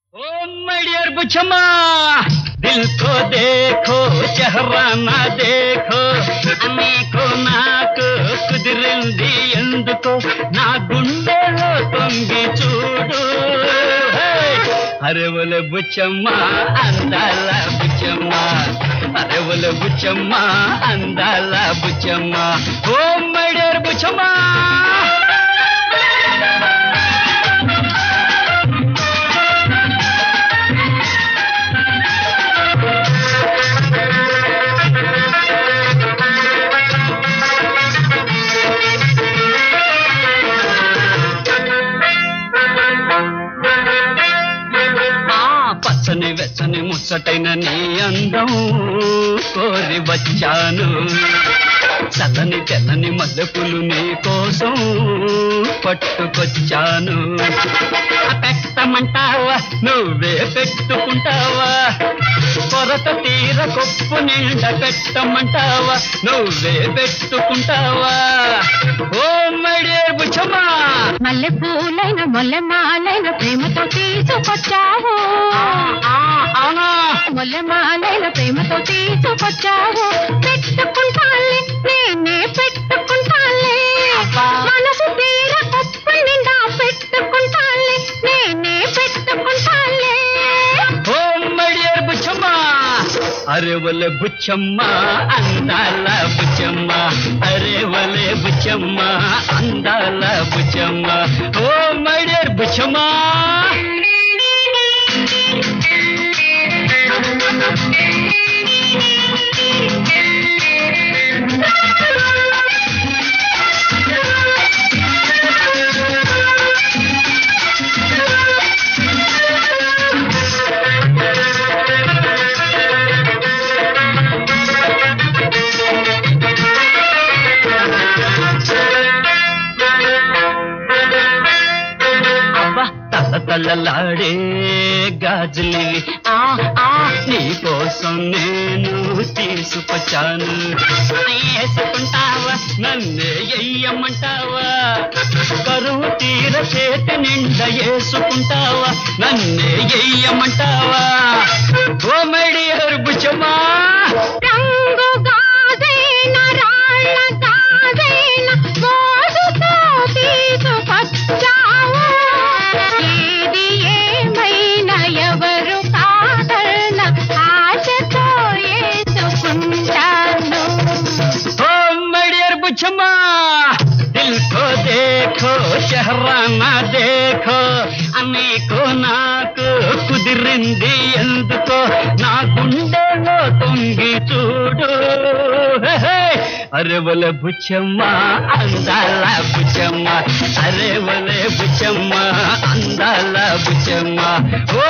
Oh my dear बुचम्मा दिल को देखो चेहरा నా देखो అనేకో నాకు కుదిరింది ఎందుకో నా గుండెలో తొంగి చూడు అరవల బుచ్చమ్మ అందాల బుచ్చమ్మ అరవల బుచ్చమ్మ అందాల Buchamma oh my dear Buchamma ఆ పచ్చని వెచ్చని ముచ్చటైన నీ అందం కోరి వచ్చాను చల్లని తెల్లని మల్లెపూలు నీ కోసం పట్టుకొచ్చాను ఆ పెట్టమంటావా నువ్వే పెట్టుకుంటావా కొరత తీర కొప్పు నిండా పెట్టమంటావా నువ్వే పెట్టుకుంటావా ఓ మడియర్ బుచ్చమ్మా మల్లె పూలైన మొల్లె మాలైన ప్రేమతో తీసుకొచ్చావు అవునా మొల్లె మాలైన ప్రేమతో తీసుకొచ్చావు పెట్టుకుంటాలే నేనే పెట్టుకుంటాలే అబ్బా. మనసు తీర కొప్పు నిండా పెట్టుకుంటాలే నేనే పెట్టుకుంటాలే ఓ మడియర్ బుచ్చమ్మ అరే వలే బుచ్చమ్మ అందాల బుచ్చమ్మ అరే వలే బుచ్చమ్మ అందాల బుచ్చమ్మ ఓ మడియర్ బుచ్చమ్మ అబ్బా తల తలలాడే గాజులివి ఆ ఆ నీ కోసం నేను తీసుకొచ్చాను వేసుకుంటావా నన్నే ఎయ్యమంటావా కరువు తీర చేతి నిండా వేసుకుంటావా నన్నే ఎయ్యమంటావా ఓ మేడియర్ బుచ్చమ్మా రంగు గాజైన రాళ్ళ గాజైన మోజుతో తీసుకొచ్చావు ఏది ఏమైనా ఎవరు కాదన్న ఆశతో వేసుకుంటాను ओ मडियर बुछमा दिल को देखो चेहरा నా देखो అనేకో నాకు కుదిరింది ఎందుకో నా గుండెలో తొంగి చూడు అరవల బుచ్చమ్మ అందాల బుచ్చమ్మ అరవలే బుచ్చమ్మ అందాల బుచ్చమ్మ ఓ